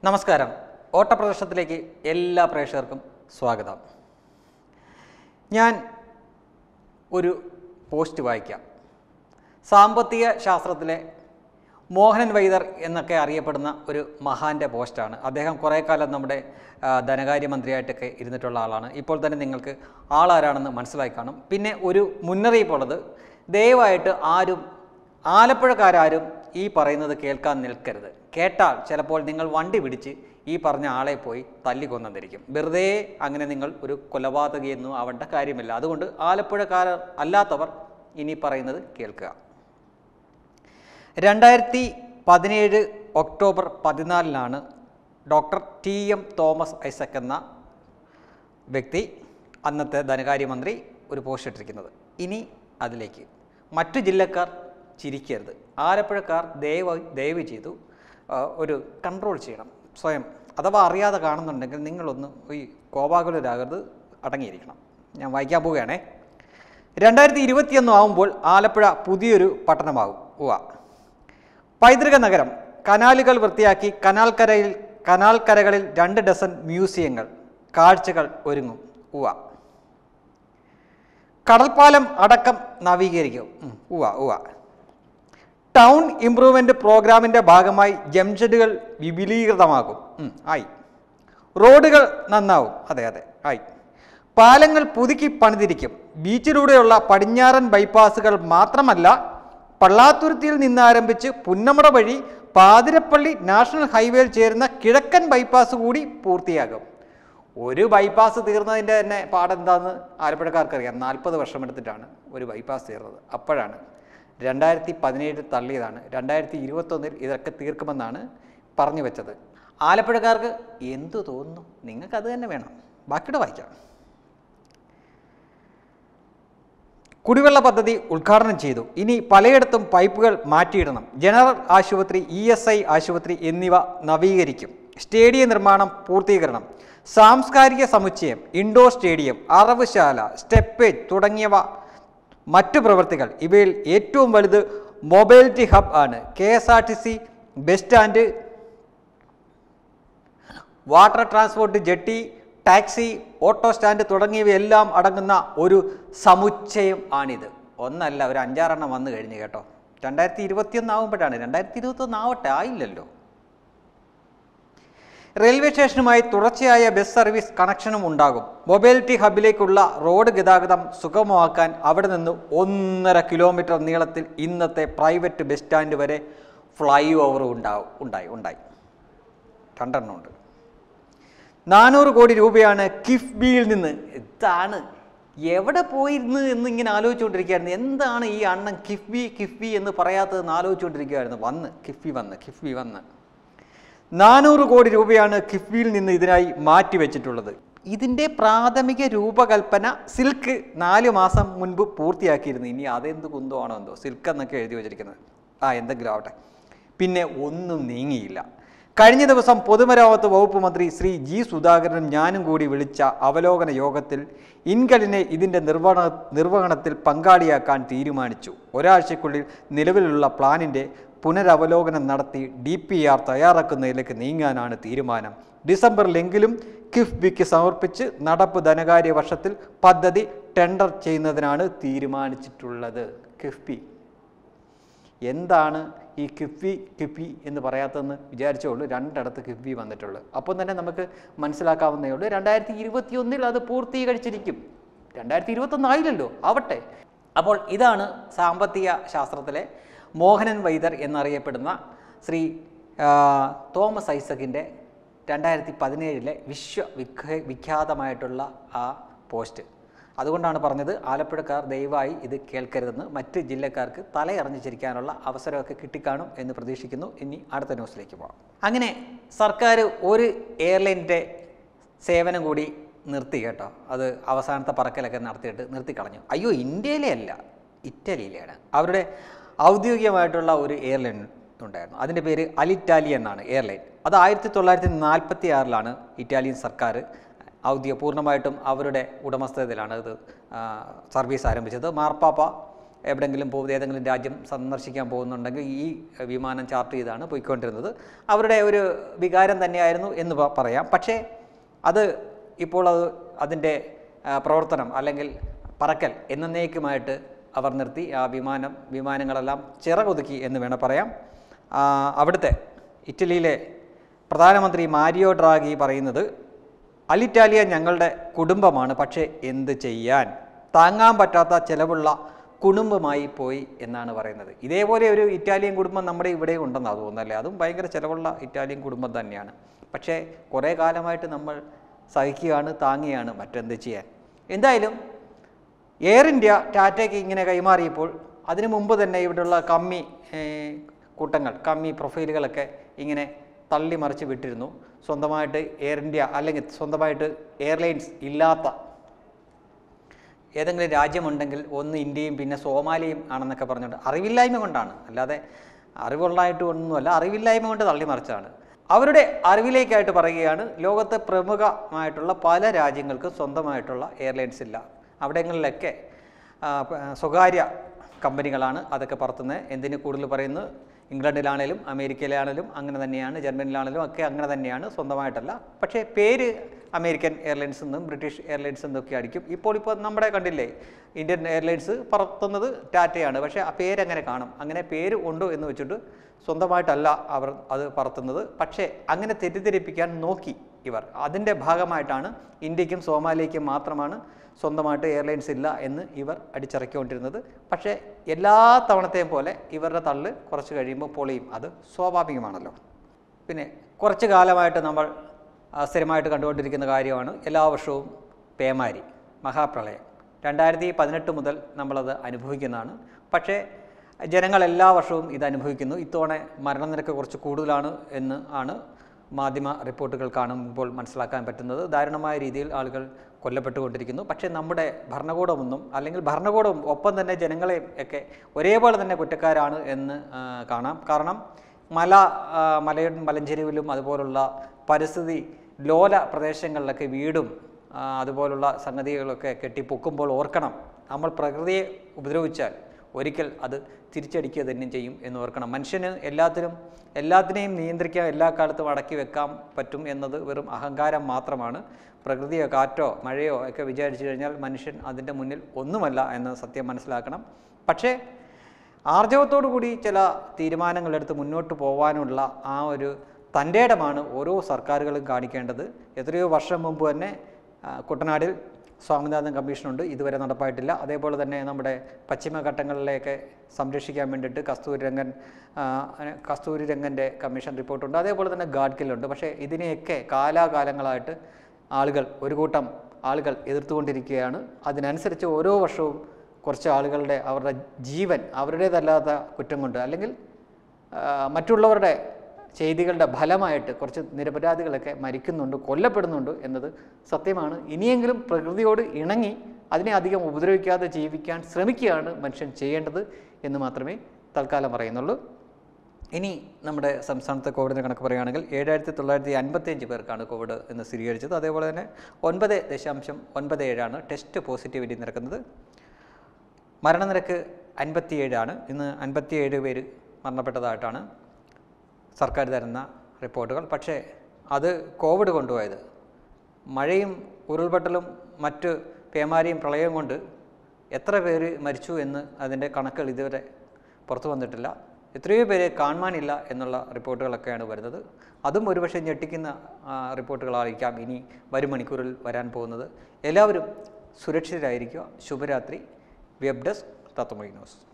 നമസ്കാരം ഓട്ടപ്രദർശനത്തിലേക്ക് എല്ലാ പ്രേക്ഷകർക്കും സ്വാഗതം ഞാൻ ഒരു പോസ്റ്റ് വായിക്കാം സാമ്പത്തിക ശാസ്ത്രത്തിലെ മോഹനൻ വൈദർ എന്നൊക്കെ അറിയപ്പെടുന്ന ഒരു മഹാൻ്റെ പോസ്റ്റാണ് അദ്ദേഹം കുറേ കാലം നമ്മുടെ ആ, ധനകാര്യമന്ത്രിയായിട്ടൊക്കെ ഇരുന്നിട്ടുള്ള ആളാണ് ഇപ്പോൾ തന്നെ നിങ്ങൾക്ക് ആളാരാണെന്ന് മനസ്സിലാക്കി കാണും പിന്നെ ഒരു മുന്നറിയിപ്പുള്ളത് ദയവായിട്ട് ആരും ആലപ്പുഴക്കാരും ഈ പറയുന്നത് കേൾക്കാൻ നിൽക്കരുത് കേട്ടാൽ ചിലപ്പോൾ നിങ്ങൾ വണ്ടി പിടിച്ച് ഈ പറഞ്ഞ ആളെ പോയി തല്ലിക്കൊന്നിരിക്കും വെറുതെ അങ്ങനെ നിങ്ങൾ ഒരു കൊലപാതകയൊന്നും ആവേണ്ട കാര്യമില്ല അതുകൊണ്ട് ആലപ്പുഴക്കാർ അല്ലാത്തവർ ഇനി പറയുന്നത് കേൾക്കുക രണ്ടായിരത്തി പതിനേഴ് ഒക്ടോബർ പതിനാലിനാണ് doctor T M Thomas Isaac എന്ന വ്യക്തി അന്നത്തെ ധനകാര്യമന്ത്രി ഒരു പോസ്റ്റ് ഇട്ടിരിക്കുന്നത് ഇനി അതിലേക്ക് മറ്റു ജില്ലക്കാർ ചിരിക്കരുത് ആലപ്പുഴക്കാർ ദയവ് ദയവ് ചെയ്തു ആ, ഒരു കൺട്രോൾ ചെയ്യണം സ്വയം അഥവാ അറിയാതെ കാണുന്നുണ്ടെങ്കിൽ നിങ്ങളൊന്ന് ഈ കോപാകുലരാകരുത് അടങ്ങിയിരിക്കണം ഞാൻ വായിക്കാൻ പോവുകയാണേ രണ്ടായിരത്തി ഇരുപത്തിയൊന്ന് ആകുമ്പോൾ ആലപ്പുഴ പുതിയൊരു പട്ടണമാകും ഉവ്വ പൈതൃക നഗരം കനാലുകൾ വൃത്തിയാക്കി കനാൽക്കരയിൽ കനാൽക്കരകളിൽ രണ്ട് ഡസൻ മ്യൂസിയങ്ങൾ കാഴ്ചകൾ ഒരുങ്ങും ഉവ്വ കടൽപ്പാലം അടക്കം നവീകരിക്കും ഉം, ഉവ്വ ഉവ്വ ടൗൺ ഇംപ്രൂവ്മെൻ്റ് പ്രോഗ്രാമിൻ്റെ ഭാഗമായി ജംഗ്ഷനുകൾ വിപുലീകൃതമാകും ഉം, ആയി റോഡുകൾ നന്നാവും അതെ അതെ ആയി പാലങ്ങൾ പുതുക്കി പണിതിരിക്കും ബീച്ചിലൂടെയുള്ള പടിഞ്ഞാറൻ ബൈപ്പാസുകൾ മാത്രമല്ല പള്ളാത്തുരുത്തിയിൽ നിന്ന് ആരംഭിച്ച് പുന്നമട വഴി പാതിരപ്പള്ളി നാഷണൽ ഹൈവേയിൽ ചേരുന്ന കിഴക്കൻ ബൈപ്പാസ് കൂടി പൂർത്തിയാകും ഒരു ബൈപ്പാസ് തീർന്നതിൻ്റെ തന്നെ പാടെന്താന്ന് ആലപ്പുഴക്കാർക്കറിയാം നാൽപ്പത് വർഷമെടുത്തിട്ടാണ് ഒരു ബൈപ്പാസ് തീർന്നത് അപ്പോഴാണ് രണ്ടായിരത്തി പതിനേഴിൽ തള്ളിയതാണ് രണ്ടായിരത്തി ഇരുപത്തൊന്നിൽ ഇതൊക്കെ തീർക്കുമെന്നാണ് പറഞ്ഞു വെച്ചത് ആലപ്പുഴക്കാർക്ക് എന്തു തോന്നുന്നു നിങ്ങൾക്ക് അത് തന്നെ വേണം ബാക്കിയുടെ വായിക്കാം കുടിവെള്ള പദ്ധതി ഉദ്ഘാടനം ചെയ്തു ഇനി പലയിടത്തും പൈപ്പുകൾ മാറ്റിയിടണം ജനറൽ ആശുപത്രി ഇ എസ് ഐ ആശുപത്രി എന്നിവ നവീകരിക്കും സ്റ്റേഡിയം നിർമ്മാണം പൂർത്തീകരണം സാംസ്കാരിക സമുച്ചയം ഇൻഡോർ സ്റ്റേഡിയം അറവുശാല സ്റ്റെപ്പേജ് തുടങ്ങിയവ മറ്റു പ്രവൃത്തികൾ ഇവയിൽ ഏറ്റവും വലുത് മൊബൈലിറ്റി ഹബ് ആണ് K S R T C bus stand water transport jetty taxi auto stand തുടങ്ങിയവയെല്ലാം അടങ്ങുന്ന ഒരു സമുച്ചയം ആണിത് ഒന്നല്ല ഒരു അഞ്ചാറെണ്ണം വന്നു കഴിഞ്ഞു കേട്ടോ രണ്ടായിരത്തി ഇരുപത്തിയൊന്ന് ആകുമ്പോഴാണ് രണ്ടായിരത്തി ഇരുപത്തൊന്ന് ആവട്ടെ ആയില്ലല്ലോ റെയിൽവേ സ്റ്റേഷനുമായി തുടർച്ചയായ ബസ് സർവീസ് കണക്ഷനും ഉണ്ടാകും മൊബൈലിറ്റി ഹബിലേക്കുള്ള റോഡ് ഗതാഗതം സുഗമമാക്കാൻ അവിടെ നിന്ന് ഒന്നര കിലോമീറ്റർ നീളത്തിൽ ഇന്നത്തെ പ്രൈവറ്റ് ബസ് സ്റ്റാൻഡ് വരെ ഫ്ലൈ ഓവർ ഉണ്ടാവും ഉണ്ടായി ഉണ്ടായി രണ്ടെണ്ണം ഉണ്ട് നാനൂറ് കോടി രൂപയാണ് കിഫ്ബിയിൽ നിന്ന് ഇതാണ് എവിടെ പോയിരുന്നു എന്ന് ഇങ്ങനെ ആലോചിച്ചുകൊണ്ടിരിക്കുകയായിരുന്നു എന്താണ് ഈ അണ്ണൻ കിഫ്ബി കിഫ്ബി എന്ന് പറയാത്തതെന്ന് ആലോചിച്ചുകൊണ്ടിരിക്കുകയായിരുന്നു വന്ന് കിഫ്ബി വന്ന് കിഫ്ബി വന്ന് നാനൂറ് കോടി രൂപയാണ് കിഫ്ബിയിൽ നിന്ന് ഇതിനായി മാറ്റിവെച്ചിട്ടുള്ളത് ഇതിൻ്റെ പ്രാഥമിക രൂപകൽപ്പന സിൽക്ക് നാല് മാസം മുൻപ് പൂർത്തിയാക്കിയിരുന്നു ഇനി അതെന്ത് കുന്തമാണോ എന്തോ സിൽക്ക് എന്നൊക്കെ എഴുതി വച്ചിരിക്കുന്നത് ആ എന്തെങ്കിലും ആവട്ടെ പിന്നെ ഒന്നും നീങ്ങിയില്ല കഴിഞ്ഞ ദിവസം പൊതുമരാമത്ത് വകുപ്പ് മന്ത്രി ശ്രീ ജി സുധാകരനും ഞാനും കൂടി വിളിച്ച അവലോകന യോഗത്തിൽ ഇൻകലിനെ ഇതിൻ്റെ നിർവഹണ നിർവഹണത്തിൽ പങ്കാളിയാക്കാൻ തീരുമാനിച്ചു ഒരാഴ്ചയ്ക്കുള്ളിൽ നിലവിലുള്ള പ്ലാനിൻ്റെ പുനരവലോകനം നടത്തി ഡി പി ആർ തയ്യാറാക്കുന്നതിലേക്ക് നീങ്ങാനാണ് തീരുമാനം ഡിസംബറിലെങ്കിലും കിഫ്ബിക്ക് സമർപ്പിച്ച് നടപ്പ് ധനകാര്യ വർഷത്തിൽ പദ്ധതി ടെൻഡർ ചെയ്യുന്നതിനാണ് തീരുമാനിച്ചിട്ടുള്ളത് കിഫ്ബി എന്താണ് ഈ കിഫ്ബി കിഫ്ബി എന്ന് പറയാത്തതെന്ന് വിചാരിച്ചോളൂ രണ്ടിടത്ത് കിഫ്ബി വന്നിട്ടുള്ളൂ അപ്പം തന്നെ നമുക്ക് മനസ്സിലാക്കാവുന്നേ ഉള്ളൂ രണ്ടായിരത്തി ഇരുപത്തി ഒന്നിൽ അത് പൂർത്തീകരിച്ചിരിക്കും രണ്ടായിരത്തി ഇരുപത്തൊന്ന് ആയില്ലല്ലോ ആവട്ടെ അപ്പോൾ ഇതാണ് സാമ്പത്തിക ശാസ്ത്രത്തിലെ മോഹനൻ വൈദർ എന്നറിയപ്പെടുന്ന ശ്രീ ആ, തോമസ് ഐസക്കിൻ്റെ രണ്ടായിരത്തി പതിനേഴിലെ വിശ്വ വിഖ വിഖ്യാതമായിട്ടുള്ള ആ പോസ്റ്റ് അതുകൊണ്ടാണ് പറഞ്ഞത് ആലപ്പുഴക്കാർ ദയവായി ഇത് കേൾക്കരുതെന്ന് മറ്റ് ജില്ലക്കാർക്ക് തലയറിഞ്ഞു ചിരിക്കാനുള്ള അവസരമൊക്കെ കിട്ടിക്കാണും എന്ന് പ്രതീക്ഷിക്കുന്നു ഇനി അടുത്ത ന്യൂസിലേക്ക് പോകാം അങ്ങനെ സർക്കാർ ഒരു എയർലൈനിൻ്റെ സേവനം കൂടി നിർത്തി കേട്ടോ അത് അവസാനത്തെ പറക്കലൊക്കെ നടത്തിയിട്ട് നിർത്തിക്കളഞ്ഞു അയ്യോ ഇന്ത്യയിലെ അല്ല ഇറ്റലിയിലെയാണ് അവരുടെ ഔദ്യോഗികമായിട്ടുള്ള ഒരു എയർലൈൻ ഉണ്ടായിരുന്നു അതിൻ്റെ പേര് അലിറ്റാലി എന്നാണ് എയർലൈൻ അത് ആയിരത്തി തൊള്ളായിരത്തി നാൽപ്പത്തി ആറിലാണ് ഇറ്റാലിയൻ സർക്കാർ ഔദ്യോഗിക പൂർണ്ണമായിട്ടും അവരുടെ ഉടമസ്ഥതയിലാണ് ഇത് ആ, സർവീസ് ആരംഭിച്ചത് മാർപ്പാപ്പ എവിടെയെങ്കിലും പോകുന്നത് ഏതെങ്കിലും രാജ്യം സന്ദർശിക്കാൻ പോകുന്നുണ്ടെങ്കിൽ ഈ വിമാനം ചാർട്ട് ചെയ്താണ് പോയിക്കൊണ്ടിരുന്നത് അവരുടെ ഒരു വികാരം തന്നെയായിരുന്നു എന്ന് പ- പറയാം പക്ഷേ അത് ഇപ്പോൾ അത് അതിൻ്റെ ആ, പ്രവർത്തനം അല്ലെങ്കിൽ പറക്കൽ എന്നേക്കുമായിട്ട് അവർ നിർത്തി ആ വിമാനം വിമാനങ്ങളെല്ലാം ചിറകൊതുക്കി എന്ന് വേണം പറയാം ആ, അവിടുത്തെ ഇറ്റലിയിലെ പ്രധാനമന്ത്രി മാരിയോ ഡ്രാഗി പറയുന്നത് അലിറ്റാലിയ ഞങ്ങളുടെ കുടുംബമാണ് പക്ഷേ എന്ത് ചെയ്യാൻ താങ്ങാൻ പറ്റാത്ത ചിലവുള്ള കുടുംബമായി പോയി എന്നാണ് പറയുന്നത് ഇതേപോലെ ഒരു ഇറ്റാലിയൻ കുടുംബം നമ്മുടെ ഇവിടെ ഉണ്ടെന്നാണ് തോന്നുന്നല്ലേ അതും ഭയങ്കര ചിലവുള്ള ഇറ്റാലിയൻ കുടുംബം തന്നെയാണ് പക്ഷേ കുറേ കാലമായിട്ട് നമ്മൾ സഹിക്കുകയാണ് താങ്ങിയാണ് മറ്റെന്ത് ചെയ്യാൻ എന്തായാലും എയർ ഇന്ത്യ ടാറ്റയ്ക്ക് ഇങ്ങനെ കൈമാറിയപ്പോൾ അതിനു മുമ്പ് തന്നെ ഇവിടെയുള്ള കമ്മി ഏർ, കൂട്ടങ്ങൾ കമ്മി പ്രൊഫൈലുകളൊക്കെ ഇങ്ങനെ തള്ളി മറിച്ച് വിട്ടിരുന്നു സ്വന്തമായിട്ട് എയർ ഇന്ത്യ അല്ലെങ്കിൽ സ്വന്തമായിട്ട് എയർലൈൻസ് ഇല്ലാത്ത ഏതെങ്കിലും രാജ്യമുണ്ടെങ്കിൽ ഒന്ന് ഇന്ത്യയും പിന്നെ സോമാലിയും ആണെന്നൊക്കെ പറഞ്ഞുകൊണ്ട് അറിവില്ലായ്മ കൊണ്ടാണ് അല്ലാതെ അറിവുള്ളതായിട്ട് ഒന്നുമല്ല അറിവില്ലായ്മ കൊണ്ട് തള്ളിമറിച്ചാണ് അവരുടെ അറിവിലേക്കായിട്ട് പറയുകയാണ് ലോകത്തെ പ്രമുഖമായിട്ടുള്ള പല രാജ്യങ്ങൾക്കും സ്വന്തമായിട്ടുള്ള എയർലൈൻസ് ഇല്ല അവിടങ്ങളിലൊക്കെ ആ, പ- സ്വകാര്യ കമ്പനികളാണ് അതൊക്കെ പറത്തുന്നത് എന്തിന് കൂടുതൽ പറയുന്നു ഇംഗ്ലണ്ടിലാണേലും അമേരിക്കയിലാണേലും അങ്ങനെ തന്നെയാണ് ജർമ്മനിയിലാണേലും ഒക്കെ അങ്ങനെ തന്നെയാണ് സ്വന്തമായിട്ടല്ല പക്ഷേ പേര് അമേരിക്കൻ എയർലൈൻസ് എന്നും ബ്രിട്ടീഷ് എയർലൈൻസ് എന്നൊക്കെ ആയിരിക്കും ഇപ്പോൾ ഇപ്പോൾ നമ്മുടെ കണ്ടില്ലേ ഇന്ത്യൻ എയർലൈൻസ് പറത്തുന്നത് ടാറ്റയാണ് പക്ഷേ ആ പേരങ്ങനെ കാണും അങ്ങനെ പേര് ഉണ്ടോ എന്ന് വെച്ചിട്ട് സ്വന്തമായിട്ടല്ല അവർ അത് പറത്തുന്നത് പക്ഷേ അങ്ങനെ തെറ്റിദ്ധരിപ്പിക്കാൻ നോക്കി ഇവർ അതിൻ്റെ ഭാഗമായിട്ടാണ് ഇന്ത്യക്കും സോമാലിയയ്ക്കും മാത്രമാണ് സ്വന്തമായിട്ട് എയർലൈൻസ് ഇല്ല എന്ന് ഇവർ അടിച്ചിറക്കിക്കൊണ്ടിരുന്നത് പക്ഷേ എല്ലാ തവണത്തെയും പോലെ ഇവരുടെ തള്ള് കുറച്ച് കഴിയുമ്പോൾ പൊളിയും അത് സ്വാഭാവികമാണല്ലോ പിന്നെ കുറച്ച് കാലമായിട്ട് നമ്മൾ ആ, സ്ഥിരമായിട്ട് കണ്ടുകൊണ്ടിരിക്കുന്ന കാര്യമാണ് എല്ലാ വർഷവും പേമാരി മഹാപ്രളയം രണ്ടായിരത്തി പതിനെട്ട് മുതൽ നമ്മളത് അനുഭവിക്കുന്നതാണ് പക്ഷേ ജനങ്ങൾ എല്ലാ വർഷവും ഇത് അനുഭവിക്കുന്നു ഇത്തവണ മരണനിരക്ക് കുറച്ച് കൂടുതലാണ് എന്ന് ആണ് മാധ്യമ റിപ്പോർട്ടുകൾ കാണുമ്പോൾ മനസ്സിലാക്കാൻ പറ്റുന്നത് ദാരുണമായ രീതിയിൽ ആളുകൾ കൊല്ലപ്പെട്ടുകൊണ്ടിരിക്കുന്നു പക്ഷേ നമ്മുടെ ഭരണകൂടമൊന്നും അല്ലെങ്കിൽ ഭരണകൂടവും ഒപ്പം തന്നെ ജനങ്ങളെയും ഒക്കെ ഒരേപോലെ തന്നെ കുറ്റക്കാരാണ് എന്ന് ആ, കാണാം കാരണം മല ആ, മലയുടെ മലഞ്ചെരുവിലും അതുപോലുള്ള പരിസ്ഥിതി ലോല പ്രദേശങ്ങളിലൊക്കെ വീടും ആ, അതുപോലുള്ള സംഗതികളൊക്കെ കെട്ടിപ്പൊക്കുമ്പോൾ ഓർക്കണം നമ്മൾ പ്രകൃതിയെ ഉപദ്രവിച്ചാൽ ഒരിക്കൽ അത് തിരിച്ചടിക്കുക തന്നെ ചെയ്യും എന്ന് ഓർക്കണം മനുഷ്യന് എല്ലാത്തിനും എല്ലാത്തിനെയും നിയന്ത്രിക്കാൻ എല്ലാ കാലത്തും അടക്കി വെക്കാൻ പറ്റും എന്നത് വെറും അഹങ്കാരം മാത്രമാണ് പ്രകൃതിയോ കാറ്റോ മഴയോ ഒക്കെ വിചാരിച്ചു കഴിഞ്ഞാൽ മനുഷ്യൻ അതിൻ്റെ മുന്നിൽ ഒന്നുമല്ല എന്ന് സത്യം മനസ്സിലാക്കണം പക്ഷേ ആർജവത്തോടു കൂടി ചില തീരുമാനങ്ങളെടുത്ത് മുന്നോട്ട് പോകാനുള്ള ആ ഒരു തൻ്റെ ഇടമാണ് ഓരോ സർക്കാരുകളും കാണിക്കേണ്ടത് എത്രയോ വർഷം മുമ്പ് തന്നെ ആ, കുട്ടനാടിൽ സ്വാമിനാഥൻ കമ്മീഷനുണ്ട് ഇതുവരെ നടപ്പായിട്ടില്ല അതേപോലെ തന്നെ നമ്മുടെ പശ്ചിമഘട്ടങ്ങളിലേക്ക് സംരക്ഷിക്കാൻ വേണ്ടിയിട്ട് കസ്തൂരി രംഗൻ ആ, കസ്തൂരി രംഗൻ്റെ കമ്മീഷൻ റിപ്പോർട്ടുണ്ട് അതേപോലെ തന്നെ ഗാഡ്ഗിലുണ്ട് പക്ഷേ ഇതിനെയൊക്കെ കാലാകാലങ്ങളായിട്ട് ആളുകൾ ഒരു കൂട്ടം ആളുകൾ എതിർത്തുകൊണ്ടിരിക്കുകയാണ് അതിനനുസരിച്ച് ഓരോ വർഷവും കുറച്ച് ആളുകളുടെ അവരുടെ ജീവൻ അവരുടേതല്ലാത്ത കുറ്റം കൊണ്ട് അല്ലെങ്കിൽ ആ, മറ്റുള്ളവരുടെ ചെയ്തികളുടെ ഫലമായിട്ട് കുറച്ച് നിരപരാധികളൊക്കെ മരിക്കുന്നുണ്ട് കൊല്ലപ്പെടുന്നുണ്ട് എന്നത് സത്യമാണ് ഇനിയെങ്കിലും പ്രകൃതിയോട് ഇണങ്ങി അതിനെ അധികം ഉപദ്രവിക്കാതെ ജീവിക്കാൻ ശ്രമിക്കുകയാണ് മനുഷ്യൻ ചെയ്യേണ്ടത് എന്ന് മാത്രമേ തൽക്കാലം പറയുന്നുള്ളൂ ഇനി നമ്മുടെ സംസ്ഥാനത്തെ കോവിഡിൻ്റെ കണക്ക് പറയുകയാണെങ്കിൽ ഏഴായിരത്തി തൊള്ളായിരത്തി അൻപത്തിയഞ്ച് പേർക്കാണ് കോവിഡ് എന്ന് സ്ഥിരീകരിച്ചത് അതേപോലെ തന്നെ ഒൻപത് ദശാംശം ഒൻപത് ഏഴാണ് ടെസ്റ്റ് പോസിറ്റിവിറ്റി നിരക്കുന്നത് മരണനിരക്ക് അൻപത്തിയേഴാണ് ഇന്ന് അൻപത്തിയേഴ് പേര് മരണപ്പെട്ടതായിട്ടാണ് സർക്കാർ തരുന്ന റിപ്പോർട്ടുകൾ പക്ഷേ അത് കോവിഡ് കൊണ്ടുപോയത് മഴയും ഉരുൾപൊട്ടലും മറ്റ് പേമാരിയും പ്രളയവും കൊണ്ട് എത്ര പേര് മരിച്ചു എന്ന് അതിൻ്റെ കണക്കുകൾ ഇതുവരെ പുറത്തു വന്നിട്ടില്ല എത്രയോ പേരെ കാണാനില്ല എന്നുള്ള റിപ്പോർട്ടുകളൊക്കെയാണ് വരുന്നത് അതും ഒരുപക്ഷെ ഞെട്ടിക്കുന്ന ആ, റിപ്പോർട്ടുകളായിരിക്കാം ഇനി വരും മണിക്കൂറിൽ വരാൻ പോകുന്നത് എല്ലാവരും സുരക്ഷിതരായിരിക്കുക ശുഭരാത്രി വെബ് ഡെസ്ക് തത്വമൈ ന്യൂസ്